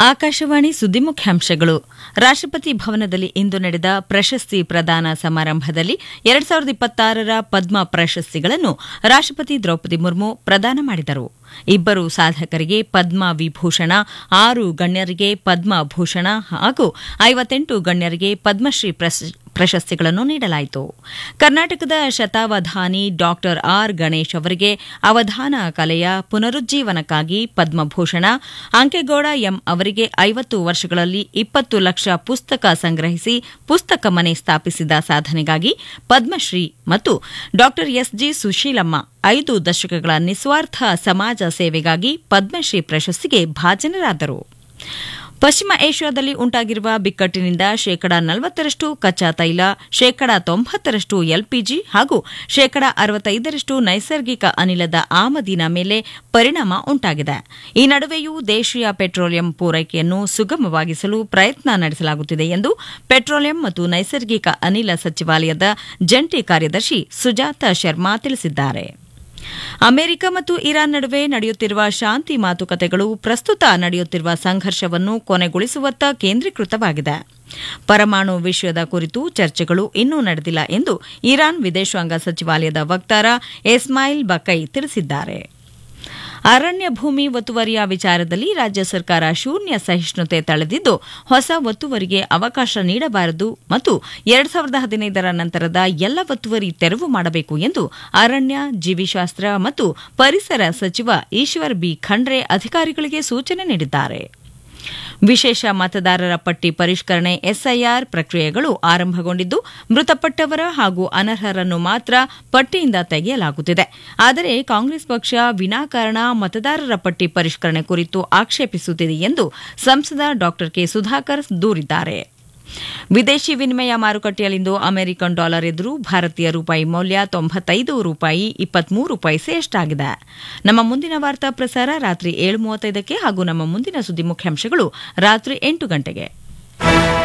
ಆಕಾಶವಾಣಿ ಸುದ್ದಿ ಮುಖ್ಯಾಂಶಗಳು ರಾಷ್ಟ್ರಪತಿ ಭವನದಲ್ಲಿ ಇಂದು ನಡೆದ ಪ್ರಶಸ್ತಿ ಪ್ರದಾನ ಸಮಾರಂಭದಲ್ಲಿ ಎರಡ್ ಸಾವಿರದ ಇಪ್ಪತ್ತಾರರ ಪದ್ಮ ಪ್ರಶಸ್ತಿಗಳನ್ನು ರಾಷ್ಟ್ರಪತಿ ದ್ರೌಪದಿ ಮುರ್ಮು ಪ್ರದಾನ ಮಾಡಿದರು ಇಬ್ಬರು ಸಾಧಕರಿಗೆ ಪದ್ಮ ವಿಭೂಷಣ ಆರು ಗಣ್ಯರಿಗೆ ಪದ್ಮಭೂಷಣ ಹಾಗೂ ಐವತ್ತೆಂಟು ಗಣ್ಯರಿಗೆ ಪದ್ಮಶ್ರೀ ಪ್ರಶಸ್ತಿಗಳನ್ನು ನೀಡಲಾಯಿತು ಕರ್ನಾಟಕದ ಶತಾವಧಾನಿ ಡಾಕ್ಟರ್ ಆರ್ ಗಣೇಶ್ ಅವರಿಗೆ ಅವಧಾನ ಕಲೆಯ ಪುನರುಜ್ಜೀವನಕ್ಕಾಗಿ ಪದ್ಮಭೂಷಣ ಅಂಕೆಗೌಡ ಎಂ ಅವರಿಗೆ ಐವತ್ತು ವರ್ಷಗಳಲ್ಲಿ ಇಪ್ಪತ್ತು ಲಕ್ಷ ಪುಸ್ತಕ ಸಂಗ್ರಹಿಸಿ ಪುಸ್ತಕ ಮನೆ ಸ್ಥಾಪಿಸಿದ ಸಾಧನೆಗಾಗಿ ಪದ್ಮಶ್ರೀ ಮತ್ತು ಡಾಕ್ಟರ್ ಎಸ್ಜಿ ಸುಶೀಲಮ್ಮ ಐದು ದಶಕಗಳ ನಿಸ್ವಾರ್ಥ ಸಮಾಜ ಸೇವೆಗಾಗಿ ಪದ್ಮಶ್ರೀ ಪ್ರಶಸ್ತಿಗೆ ಭಾಜನರಾದರು ಪಶ್ಚಿಮ ಏಷ್ಯಾದಲ್ಲಿ ಉಂಟಾಗಿರುವ ಬಿಕ್ಕಟ್ಟಿನಿಂದ ಶೇಕಡಾ ನಲವತ್ತರಷ್ಟು ಕಚ್ಚಾ ತೈಲ ಶೇಕಡಾ ತೊಂಬತ್ತರಷ್ಟು ಎಲ್ಪಿಜಿ ಹಾಗೂ ಶೇಕಡಾ ಅರವತ್ತೈದರಷ್ಟು ನೈಸರ್ಗಿಕ ಅನಿಲದ ಆಮದಿನ ಮೇಲೆ ಪರಿಣಾಮ ಉಂಟಾಗಿದೆ ಈ ನಡುವೆಯೂ ದೇಶೀಯ ಪೆಟ್ರೋಲಿಯಂ ಪೂರೈಕೆಯನ್ನು ಸುಗಮವಾಗಿಸಲು ಪ್ರಯತ್ನ ನಡೆಸಲಾಗುತ್ತಿದೆ ಎಂದು ಪೆಟ್ರೋಲಿಯಂ ಮತ್ತು ನೈಸರ್ಗಿಕ ಅನಿಲ ಸಚಿವಾಲಯದ ಜಂಟಿ ಕಾರ್ಯದರ್ಶಿ ಸುಜಾತ ಶರ್ಮಾ ತಿಳಿಸಿದ್ದಾರೆ ಅಮೆರಿಕ ಮತ್ತು ಇರಾನ್ ನಡುವೆ ನಡೆಯುತ್ತಿರುವ ಶಾಂತಿ ಮಾತುಕತೆಗಳು ಪ್ರಸ್ತುತ ನಡೆಯುತ್ತಿರುವ ಸಂಘರ್ಷವನ್ನು ಕೊನೆಗೊಳಿಸುವತ್ತ ಕೇಂದ್ರೀಕೃತವಾಗಿದೆ ಪರಮಾಣು ವಿಷಯದ ಕುರಿತು ಚರ್ಚೆಗಳು ಇನ್ನೂ ನಡೆದಿಲ್ಲ ಎಂದು ಇರಾನ್ ವಿದೇಶಾಂಗ ಸಚಿವಾಲಯದ ವಕ್ತಾರ ಇಸ್ಮಾಯಿಲ್ ಬಕೈ ತಿಳಿಸಿದ್ದಾರೆ ಅರಣ್ಯ ಭೂಮಿ ಒತ್ತುವರಿಯ ವಿಚಾರದಲ್ಲಿ ರಾಜ್ಯ ಸರ್ಕಾರ ಶೂನ್ಯ ಸಹಿಷ್ಣುತೆ ತಳೆದಿದ್ದು ಹೊಸ ಒತ್ತುವರಿಗೆ ಅವಕಾಶ ನೀಡಬಾರದು ಮತ್ತು ಎರಡ್ ಸಾವಿರದ ಹದಿನೈದರ ನಂತರದ ಎಲ್ಲ ಒತ್ತುವರಿ ತೆರವು ಮಾಡಬೇಕು ಎಂದು ಅರಣ್ಯ ಜೀವಿಶಾಸ್ತ್ರ ಮತ್ತು ಪರಿಸರ ಸಚಿವ ಈಶ್ವರ್ ಬಿ ಖಂಡ್ರೆ ಅಧಿಕಾರಿಗಳಿಗೆ ಸೂಚನೆ ನೀಡಿದ್ದಾರೆ ವಿಶೇಷ ಮತದಾರರ ಪಟ್ಟಿ ಪರಿಷ್ಕರಣೆ ಎಸ್ಐಆರ್ ಪ್ರಕ್ರಿಯೆಗಳು ಆರಂಭಗೊಂಡಿದ್ದು ಮೃತಪಟ್ಟವರ ಹಾಗೂ ಅನರ್ಹರನ್ನು ಮಾತ್ರ ಪಟ್ಟಿಯಿಂದ ತೆಗೆಯಲಾಗುತ್ತಿದೆ ಆದರೆ ಕಾಂಗ್ರೆಸ್ ಪಕ್ಷ ವಿನಾಕಾರಣ ಮತದಾರರ ಪಟ್ಟಿ ಪರಿಷ್ಕರಣೆ ಕುರಿತು ಆಕ್ಷೇಪಿಸುತ್ತಿದೆ ಎಂದು ಸಂಸದ ಡಾ ಕೆ ಸುಧಾಕರ್ ದೂರಿದ್ದಾರೆ ವಿದೇಶಿ ವಿನಿಮಯ ಮಾರುಕಟ್ಟೆಯಲ್ಲಿಂದು ಅಮೆರಿಕನ್ ಡಾಲರ್ ಎದುರು ಭಾರತೀಯ ರೂಪಾಯಿ ಮೌಲ್ಯ ತೊಂಬತ್ತೈದು ರೂಪಾಯಿ ಇಪ್ಪತ್ಮೂರು ಪೈಸೆ ಎಷ್ಟಾಗಿದೆ ನಮ್ಮ ಮುಂದಿನ ವಾರ್ತಾ ಪ್ರಸಾರ ರಾತ್ರಿ ಏಳು ಮೂವತ್ತೈದಕ್ಕೆ ಹಾಗೂ ನಮ್ಮ ಮುಂದಿನ ಸುದ್ದಿ ಮುಖ್ಯಾಂಶಗಳು ರಾತ್ರಿ ಎಂಟು ಗಂಟೆಗೆ